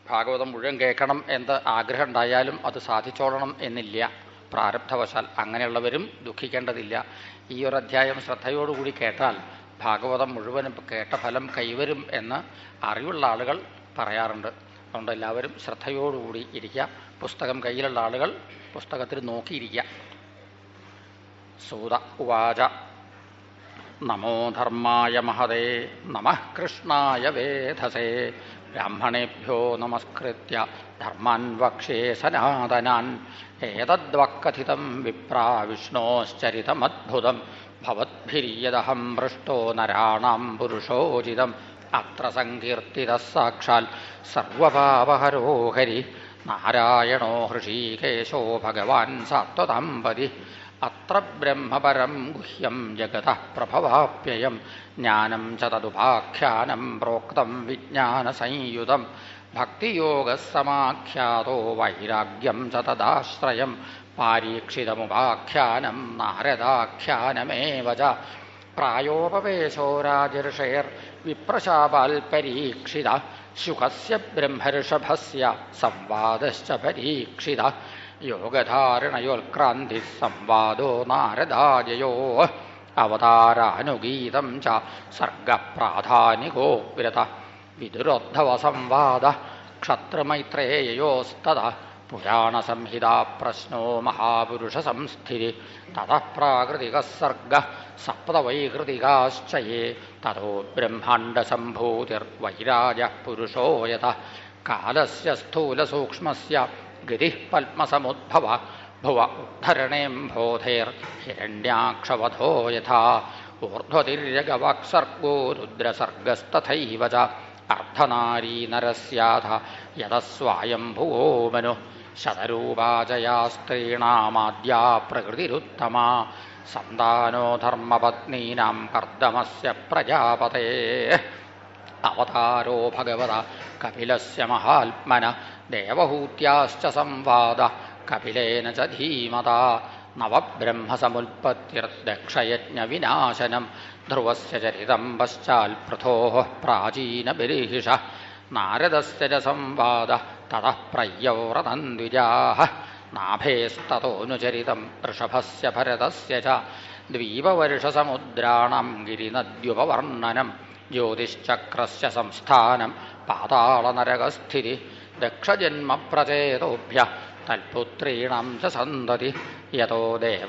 ഭാഗവതം മുഴുവൻ കേൾക്കണം എന്ന് ആഗ്രഹം ഉണ്ടായാലും അത് സാധിച്ചോളണം എന്നില്ല പ്രാരബ്ധവശാൽ അങ്ങനെയുള്ളവരും ദുഃഖിക്കേണ്ടതില്ല ഈ ഒരു അധ്യായം ശ്രദ്ധയോടുകൂടി കേട്ടാൽ ഭാഗവതം മുഴുവനും കേട്ട ഫലം കൈവരും എന്ന് അറിവുള്ള ആളുകൾ പറയാറുണ്ട് അതുകൊണ്ട് എല്ലാവരും ശ്രദ്ധയോടുകൂടി ഇരിക്കുക പുസ്തകം കയ്യിലുള്ള ആളുകൾ പുസ്തകത്തിൽ നോക്കിയിരിക്കുക സൂത ഉവാച നമോ ധർമായ മഹതേ നമ കൃഷ്ണായ വേധസേ ബ്രാഹ്മണേഭ്യോ നമസ്കൃത്യ ധർമാൻ വക്ഷ്യേ സനാതനാൻ ഏതദ്വക്കഥിതം വിപ്രാ വിഷ്ണോശ്ചരിതമദ്ഭുതം ഭവദ്ഭിര്യദഹം പൃഷ്ടോ നരാണാം പുരുഷോചിതം അത്ര സങ്കീർത്തിതഃ സാക്ഷാൽ സർവപാപഹരോ ഹരി നാരായണോ ഹൃഷീകേശോ ഭഗവാൻ സാത്വതാമ്പതി അത്ര ബ്രഹ്മപരം ഗുഹ്യം ജഗത പ്രഭവാപ്യയം ജ്ഞാനം ച തദുപാഖ്യാനം പ്രോക്തം വിജ്ഞാനസംയുതം ഭക്തിയോഗസമാഖ്യാതോ വൈരാഗ്യം ച തദാശ്രയം പാരീക്ഷിതമുപാഖ്യാനം നാരദാഖ്യാനമേവ ച പ്രായോപവേശോ രാജർഷേർ വിപ്രശാപാൽ പരീക്ഷിത ശുഖസ്യ ബ്രഹ്മർഷഭസ്യ സംവാദശ്ച പരീക്ഷിത യോഗധാരണയോൽക്രാന്തി സംവാദോ നാരദാജയോ അവതാരാനുഗീതം ച സർഗപ്രാധാനികോ വിരത വിദുരോദ്ധവ സംവാദ ക്ഷത്രമൈത്രേയോസ്തത പുരാണസംഹിതാ പ്രശ്നോ മഹാപുരുഷ സംസ്ഥിതി തതഃ പ്രാകൃതിക സർഗ സപ്തവൈകൃതികാശ്ച യേ തതോ ബ്രഹ്മാണ്ഡസംഭൂതിർവൈരാജ പുരുഷോ യത കാലസ്യ സ്ഥൂലസൂക്ഷ്മസ്യ ഗതി പത്മസമുദ്ഭവ ഭുവ ഉദ്ധരണേംഭോധേർ ഹിരണ്യാക്ഷവധോ യഥാ ഊർധ്വതിര്യഗവാക്സർഗോ രുദ്രസർഗസ്തഥൈവ ച അർദ്ധനാരീനരസ്യാഥ യതസ്വായംഭുവോ മനു ശതരൂപാചയാ സ്ത്രീണാമാദ്യാ പ്രകൃതിരുത്തമാ സന്താനോ ധർമ്മപത്നീനാം കർദമസ്യ പ്രജാപതേ അവതാരോ ഭഗവത കപിലസ്യ മഹാത്മന ദേവഹൂത്യാശ്ച സംവാദ കപിലേന ച ധീമത നവബ്രഹ്മസമുൽപ്പത്തിർദക്ഷയജ്ഞവിനാശനം ധ്രുവസ്യ ചരിതം പശ്ചാൽപൃഥോ പ്രാചീനബിർഹിഷ നാരദസ്യ ച സംവാദ തതഃ പ്രയ്യൗറതം ദ്വിജാः നാഭേസ്തതോനുചരിതം ഋഷഭസ്യ ഭരതസ്യ ച ദ്വീപവർഷസമുദ്രാണം ഗിരിനദ്യുപവർണ്ണനം ജ്യോതിശ്ചക്രസ്യ സംസ്ഥാനം പാതാളനരകസ്ഥിതി ദക്ഷജന്മപ്രചേതോഭ്യ തൽപുത്രീണം ച സന്തതി യതോ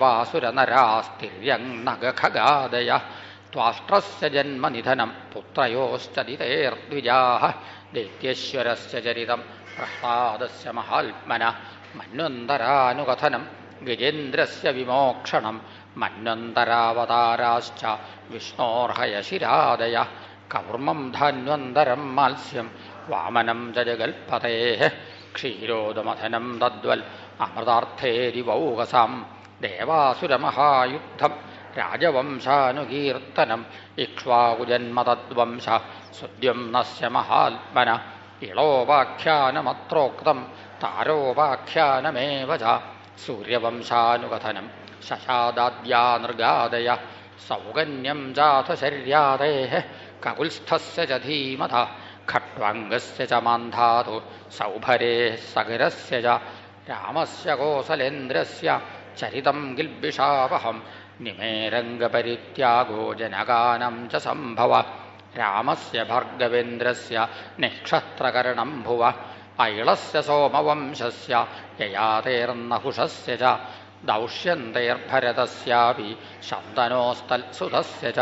ദേവാസുരനരാസ്തിര്യങ്നഖഗാദയ ത്വാഷ്ട്രസ്യ ജന്മനിധനം പുത്രയോശ്ചതിതേർദ്വിജാः ദൈത്യശ്വരസ്യ ചരിതം പ്രഹ്ലാദസ്യ മഹാത്മന മന്വന്തരാനുകഥനം ഗജേന്ദ്രസ്യ വിമോക്ഷണം മന്വന്തരാവതാരാശ്ച വിഷ്ണോർഹയശിരാദയ കൗർമം ധാന്വന്തരം മാത്സ്യം വാമനം ച ജഗൽപതേ ക്ഷീരോദമഥനം തദ്വൽ അമൃതാർത്ഥേരിവൗകസാം ദേവാസുരമഹായുദ്ധം രാജവംശാനുകീർത്തനം ഇക്ഷ്വാകുജന്മതദ്വംശ സുദ്യുംനസ്യ മഹാത്മന ഇളോപാഖ്യാനമത്രോക്തം താരോപാഖ്യാനമേവ ച സൂര്യവംശാനുകഥനം ശശാദാദ്യാ നൃഗാദയ സൗകന്യം ജാഥ ശര്യാദേ കകുൽസ്ഥസ്യ ച ധീമത ഖട്വാംഗസ്യ ച മാന്ധാതു സൗഭരേ സഗരസ്യ ച രാമസ്യ കോസലേന്ദ്രസ്യ ചരിതം ഗിൽബിഷാവഹം നിമേരംഗപരിത്യാഗോ ജനഗാനം ച സംഭവ രാമസ്യ ഭാർഗവേന്ദ്രസ്യ നിക്ഷത്രകരണം ഭുവ ഐളസ്യ സോമവംശസ്യ യയാതേർന്നഹുഷസ്യ ച ദൗഷ്യന്തൈർഭരതസ്യാപി ശന്തനോസ്തൽസുതസ്യ ച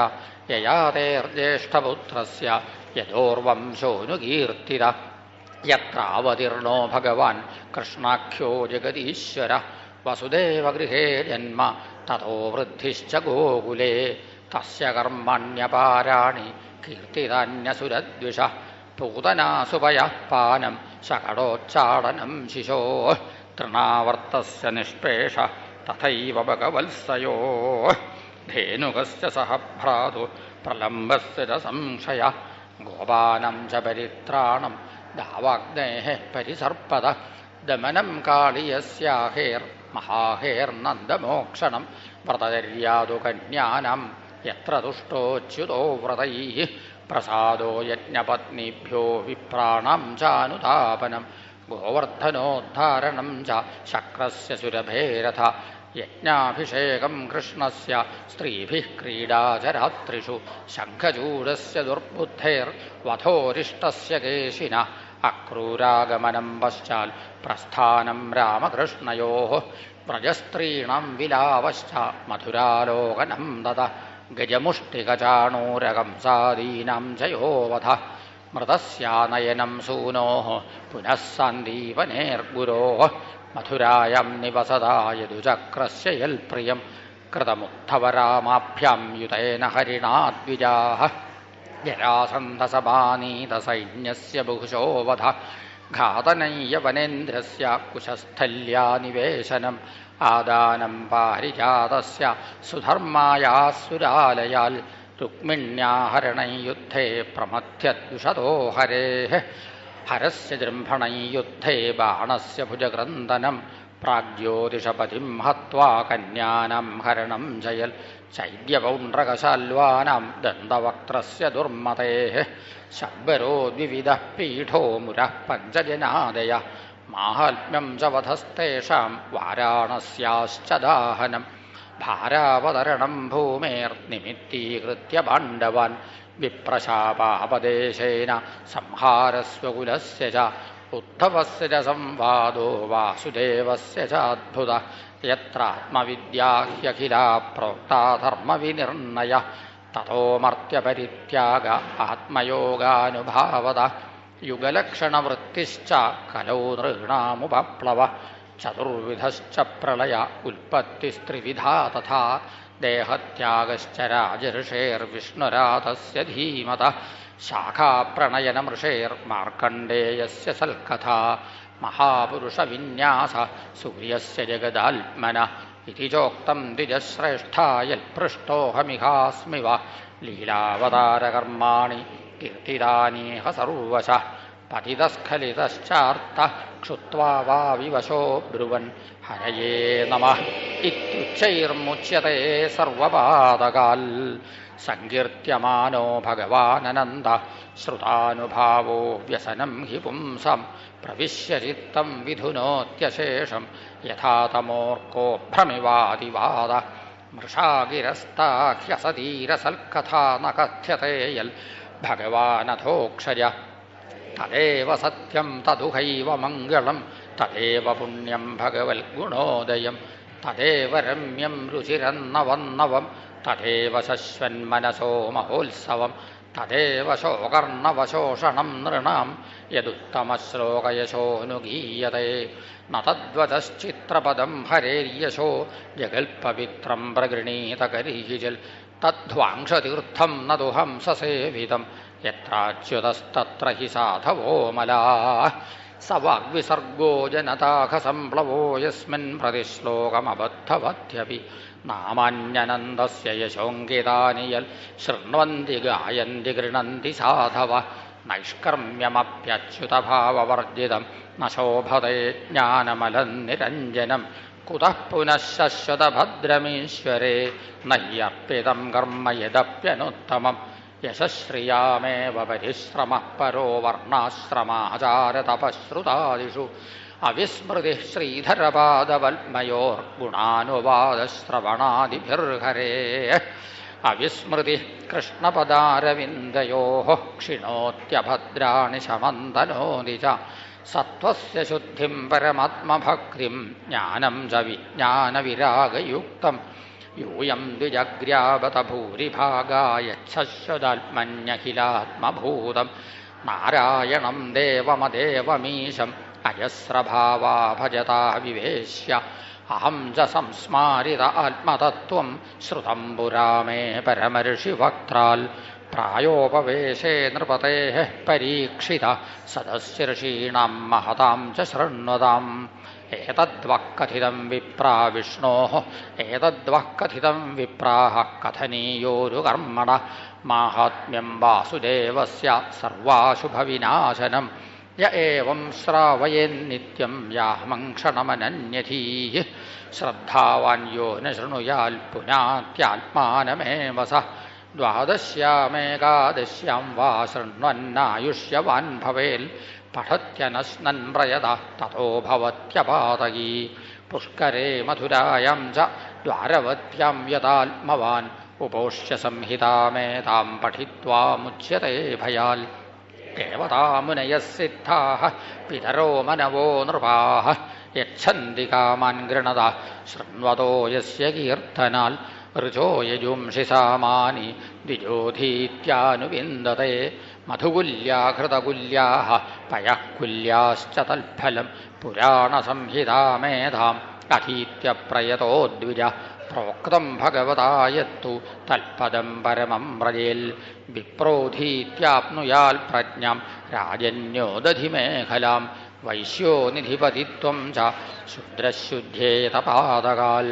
യയാതേർജ്യേഷ്ഠപുത്രസ്യ യഥോർവംശോനുകീർത്തിത യത്രാവതീർണോ ഭഗവാൻ കൃഷ്ണാഖ്യോ ജഗദീശ്വര വസുദേവഗൃഹേ ജന്മ തഥോ വൃദ്ധിശ്ച ഗോകുലേ തസ്യ കർമ്മണ്യപാരാണി കീർത്തിതാന്യസുരദ്വിഷ പൂതനാസുപയഃ പാനം ശകടോച്ചാടനം ശിശോ തൃണാവർത്തസ്യ നിഷ്പേഷ തഥൈവ ഭഗവത്സയോ ധേനുകസ്യ സഹ ഭ്രാതു പ്രലംബസ്യ ച സംശയ ഗോപാനം ച പരിത്രാണം ദാവാഗ്നേः പരിസർപ്പത ദമനം കാളിയസ്യാഹേർ മഹാഹേർനന്ദമോക്ഷണം വ്രതചര്യാതു കന്യാനം യത്ര തുഷ്ടോച്യുതോ വ്രതൈः പ്രസാദോ യജ്ഞപത്നീഭ്യോ വിപ്രാണം ചാനുതാപനം ഗോവർദ്ധനോദ്ധാരണം ച ശക്രസ്യ സുരഭേരഥ യജ്ഞാഭിഷേകം കൃഷ്ണസ്യ സ്ത്രീഭിः ക്രീഡാ च രാത്രിഷു ശംഖചൂഡस्य ദുർബുദ്ധേർവധോരിഷ്ടस्य കേശിന അക്രൂരാഗമനം പശ്ചാൽ പ്രസ്ഥാനം രാമകൃഷ്ണയോः വ്രജസ്ത്രീണം വിലാവശ്ച മധുരാലോകനം ദത ഗജമുഷ്ടികചാണൂരകംസാദീനാം ജയോവധ മൃതസ്യാനയനം സൂനോः പുനഃ സന്ദീപനേർഗുരോः മധുരായാം നിവസദായതുചക്രസ്യ യൽപ്രിയം കൃതമുദ്ധവരാമാഭ്യാം യുതേന ഹരിണാദ്വിജാः ജരാസന്ധസമാനീതസൈന്യസ്യ ബഹുശോ വധ ഘാതനയ്യവനേന്ദ്രസ്യ കുശസ്ഥല്യാ നിവേശനം ആദാനം പാരിജാതസ്യ സുധർമായാസുരാലയാൽ രുക്മിണ്യാഹരണയുദ്ധേ പ്രമഥ്യദ്വിഷതോ ഹരേः ഹരസ്യ ജൃംഭണയുദ്ധേ ബാണസ്യ ഭുജഗ്രന്ഥനം പ്രാഗ്ജ്യോതിഷപതിം ഹത്വാ കന്യാനാം ഹരണം ജയൽ ചൈദ്യപൗണ്ഡ്രകശാൽവാനാം ദന്തവക്ത്രസ്യ ദുർമതേः ശബ്ബരോ ദ്വിവിധഃ പീഠോ മുരഃ പഞ്ചജനാദയ മാഹാത്മ്യം ച വധസ്തേഷാം വാരാണസ്യാശ്ച ദാഹനം ഭാരാവതരണം ഭൂമേർനിമിത്തീകൃത്യ പാണ്ഡവാൻ വിപ്രശാപാപദേശേന സംഹാരസ്വകുലസ്യ ച ഉദ്ധവസ്യ ച സംവാദോ വാസുദേവസ്യ ചാദ്ഭുത യത്രാത്മവിദ്യാ ഹ്യഖിലാ പ്രോക്താ ധർമ്മവിനിർണയ തതോ മർത്യപരിത്യാഗ ആത്മയോഗാനുഭാവത യുഗലക്ഷണവൃത്തിശ്ച കലൗ നൃണാമുപപ്ലവ ചതുർവിധശ്ച പ്രളയ ഉൽപ്പത്തിസ്ത്രിവിധാ തഥാ ദേഹത്യാഗശ്ച രാജർഷേർവിഷ്ണുരാതസ്യ ധീമത ശാഖാപ്രണയനമൃഷേർമാർക്കണ്ഡേയസ്യ സൽക്കഥാ മഹാപുരുഷവിന്യാസ സൂര്യസ്യ ജഗദാത്മന ഇതി ചോക്തം ദ്വിജശ്രേഷ്ഠായൽപൃഷ്ടോഹമിഹാസ്മിവ ലീലാവതാരകർമാണി കീർത്തിദാനീഹ സർവശ പതിതസ്ഖലിതശ്ചാർത്ത ക്ഷുത്വാ വാ വിവശോ ബ്രുവൻ ഹരയേ നമ ഇത്യുച്ചൈർമുച്യത്തെ സർവപാദകാൽ സങ്കീർത്യമാനോ ഭഗവാനനന്ദ ശ്രുതാനുഭാവോ വ്യസനം ഹി പുംസം പ്രവിശ്യ ചിത്തം വിധുനോത്യശേഷം യഥാ തമോർക്കോ ഭ്രമിവാതിവാദ മൃഷാഗിരസ്താഹ്യസതീരസൽക്കഥാ ന കഥ്യത്തെ യൽ ഭഗവാനധോക്ഷര തദേവ സത്യം തതുഹൈവ മംഗളം തദേവ പുണ്യം ഭഗവൽ ഗുണോദയം തദേവ രമ്യം രുചിരന്നവന്നവം തദേവ ശശ്വന്മനസോ മഹോത്സവം തദേവ ശോകർണവശോഷണം നൃണാം യദുത്തമശ്ലോകയശോനുഗീയതേ ന തദ്വതശ്ചിത്രപദം ഹരേര്യശോ ജഗൽപവിത്രം പ്രഗൃണീതകരീജിൽ തദ്ധ്വാംസതീർത്ഥം നതു ഹംസസേവിതം യത്രാച്യുതസ്തത്ര ഹി സാധവോ മലാ സ വാഗ്വിസർഗോ ജനതാഖസംപ്ലവോ യസ്മിൻ പ്രതിശ്ലോകമബദ്ധവദ്ധ്യപി നാമാന്യനന്ദസ്യ യശോങ്കിതാനി യൽ ശൃണ്വന്തി ഗായന്തി ഗൃണന്തി സാധവ നൈഷ്കർമ്മ്യമപ്യച്യുതഭാവവർജിതം ന ശോഭതേ ജ്ഞാനമലം നിരഞ്ജനം കുതഃ പുനഃ ശശ്വതഭദ്രമീശ്വരേ നയ്യർപ്പിതം കർമ്മ യദപ്യനുത്തമം യശശ്രിയാമേവ പരിശ്രമഃ പരോ വർണ്ണാശ്രമാചാരതപശ്രുതാദിഷു അവിസ്മൃതി ശ്രീധരപാദവൽമയോർഗുണാനുവാദശ്രവണാദിഭിർഹരേ അവിസ്മൃതി കൃഷ്ണപദാരവിന്ദയോ ക്ഷിണോത്യഭദ്രാണി ശമന്തനോതി ച സത്വസ്യ ശുദ്ധിം പരമാത്മഭക്തിം ജ്ഞാനം ച വിജ്ഞാനവിരാഗയുക്തം യൂയം ദ്വിജഗ്രാവത ഭൂരിഭാഗായച്ഛശ്വതാത്മന്യഖിലാത്മഭൂതം നാരായണം ദേവമദേവമീശം അജസ്രഭാവാ ഭജതാ വിവേശ്യ അഹം ച സംസ്മാരിത ആത്മതത്വം ശ്രുതം പുരാ മേ പരമർഷിവക്ത്രാൽ പ്രായോപവേശേ നൃപതേ പരീക്ഷിത സദസ്യർഷീണാം മഹതാം ച ശൃണ്വതാം ഏതദ്വഃ കഥിതം വിപ്രാ വിഷ്ണോ ഏതദ്വഃ കഥിതം വിപ്രാഹ കഥനീയോരു കർമ്മണ മാഹാത്മ്യം വാസുദേവസ്യ സർവാശുഭവിനാശനം യ ഏവം ശ്രാവയേന്നിത്യം യാമങ്ക്ഷണമനന്യധീः ശ്രദ്ധാവാൻ യോ ന ശൃണുയാൽ പുനാത്യാത്മാനമേവ സ ദ്വാദശ്യാമേകാദശ്യാം വാ ശൃണ്വന്നായുഷ്യവാൻ ഭവേൽ പഠത്യനശ്നൻ പ്രയത തഥോ ഭവത്യപാതകീ പുഷ്കരേ മധുരായാം ച ദ്വാരവത്യാം യഥാത്മവാൻ ഉപോഷ്യ സംഹിതാമേതാം പഠിത്വാമുച്യത്തെ ഭയാൽ ദേവതാമുനയः സിദ്ധാः പിതരോ മനവോ നൃപാः യച്ഛന്തി കാമാൻ ഗൃണത ശൃണ്വതോ യസ്യ കീർത്തനാൽ ഋചോ യജുംഷി സാമാനി ദ്വിജോധീത്യാനുവിന്ദത്തെ മധുകുല്യാഘൃതകുല്യാः പയഃ കുല്യാശ്ച തൽഫലം പുരാണസംഹിതാമേധാം അധീത്യ പ്രയതോ ദ്വിജ പ്രോക്തം ഭഗവതായത്തു തൽപദം പരമം വ്രജേൽ വിപ്രോധീത്യാപ്നുയാൽ പ്രജ്ഞാം രാജന്യോദധിമേഖലാം വൈശ്യോനിധിപതിത്വം ച ശുദ്രശുദ്ധ്യേതപാദകാൽ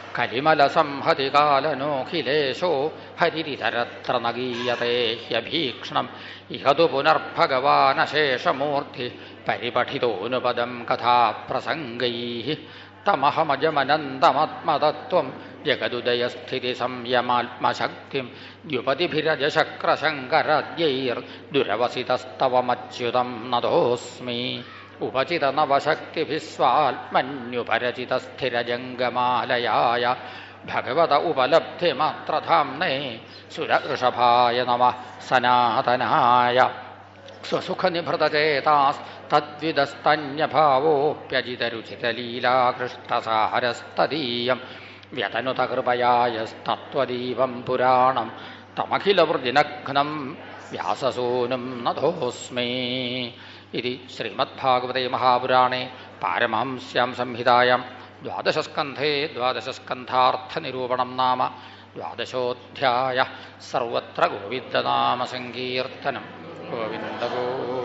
കലിമലസംഹതികാലനോഖിലേശോ ഹരിരിതരത്ര നഗീയത്തെ ഹ്യഭീക്ഷണം ഇഹതു പുനർഭഗവാനശേഷമൂർത്തി പരിപഠിതോനുപദം കഥാപ്രസംഗൈ തമഹമജമനന്തമാത്മതത്വം ജഗതുദയസ്ഥിതി സംയമാത്മശക്തിം ദ്യുപതിഭിരജശക്രശങ്കരദ്യൈർ ദുരവസിതസ്തവമച്യുതം നതോസ്മി ഉപചിതനവശക്തിഭിः സ്വാത്മന്യുപരചിതസ്ഥിരജംഗമാലയായ ഭഗവത ഉപലബ്ധിമാത്രധാംനേ സുരഋഷഭായ നമ സനാതനായ സ്വസുഖനിഭൃതചേതാസ്തദ്വിദസ്തന്യഭാവോऽപ്യജിതരുചിതലീലാകൃഷ്ടസാരസ്തദീയം വ്യതനുതകൃപയായസ്തത്വദീപം പുരാണം തമഖിലവൃതിനഘ്നം വ്യാസസൂനും നതോസ്മി ഇതി ശ്രീമദ്ഭാഗവതേ മഹാപുരാണേ പാരമഹംസ്യാം സംഹിതായാം ദ്വാദശസ്കന്ധേ ദ്വാദശസ്കന്ധാർത്ഥനിരൂപണം നാമ ദ്വാദശോധ്യായ സർവത്ര ഗോവിന്ദനാമസങ്കീർത്തനം ഗോവിന്ദ ഗോ